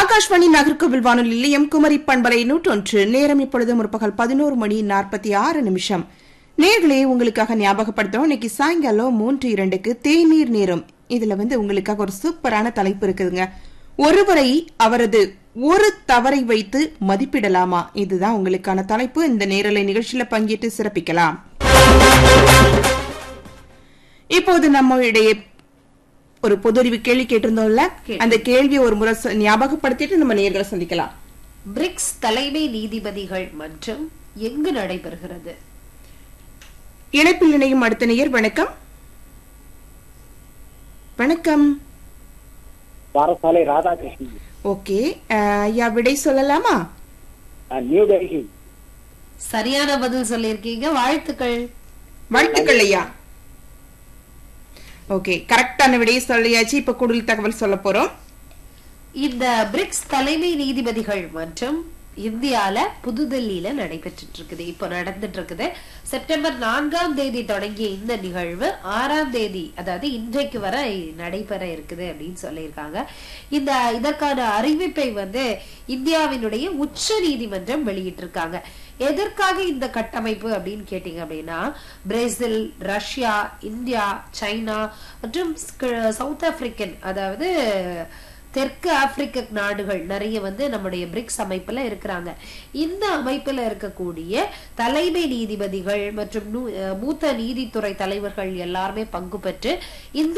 ஆகாஷ்வாணி நகர்கோவில் வானொலி நிலையம் குமரி பண்பலை நூற்றொன்று நேரம் இப்பொழுது முற்பகல் பதினோரு மணி நாற்பத்தி ஆறு நிமிஷம் நேர்களே உங்களுக்காக ஞாபகப்படுத்துறோம் இன்னைக்கு சாயங்காலம் மூன்று இரண்டுக்கு தேநீர் நேரம் இதுல வந்து உங்களுக்காக ஒரு சூப்பரான தலைப்பு இருக்குதுங்க ஒருவரை அவரது ஒரு தவறை வைத்து மதிப்பிடலாமா இதுதான் உங்களுக்கான தலைப்பு இந்த நேரலை நிகழ்ச்சியில பங்கேற்று சிறப்பிக்கலாம் இப்போது நம்மளுடைய ஒரு பொது அறிவு கேள்வி கேட்டிருந்தோம்ல அந்த கேள்வியை ஒரு முறை சொ- ஞாபகப்படுத்திட்டு நம்ம நேர்களை சந்திக்கலாம் பிரிக்ஸ் தலைமை நீதிபதிகள் மன்றம் எங்கு நடைபெறுகிறது இணைப்பில் இணையும் அடுத்த நேயர் வணக்கம் வணக்கம் பாரசாலை ராதாகிருஷ்ணன் ஓகே அஹ், ஐயா விடை சொல்லலாமா அஹ், நியூ டெல்லி சரியான பதில் சொல்லியிருக்கீங்க வாழ்த்துக்கள் வாழ்த்துக்கள் ஐயா ஓகே கரெக்டான விடையை சொல்லியாச்சு இப்ப கூடுதல் தகவல் சொல்ல போறோம் இந்த பிரிக்ஸ் தலைமை நீதிபதிகள் மன்றம் இந்தியால புதுதில்லியில நடைபெற்றுட்டு இருக்குது இப்போ நடந்துட்டு இருக்குது செப்டம்பர் நான்காம் தேதி தொடங்கிய இந்த நிகழ்வு ஆறாம் தேதி அதாவது இன்றைக்கு வரை நடைபெற இருக்குது அப்படின்னு சொல்லியிருக்காங்க இந்த இதற்கான அறிவிப்பை வந்து இந்தியாவினுடைய உச்ச நீதிமன்றம் வெளியிட்டிருக்காங்க எதற்காக இந்த கட்டமைப்பு அப்படின்னு கேட்டீங்க அப்படின்னா பிரேசில் ரஷ்யா இந்தியா சைனா மற்றும் ஸ்க- சவுத் ஆப்பிரிக்கன் அதாவது தெற்கு ஆப்பிரிக்க நாடுகள் நிறைய வந்து நம்முடைய பிரிக்ஸ் அமைப்புல இருக்கிறாங்க இந்த அமைப்புல இருக்கக்கூடிய தலைமை நீதிபதிகள் மற்றும் நூ- அஹ் மூத்த நீதித்துறை தலைவர்கள் எல்லாருமே பங்கு பெற்று இந்த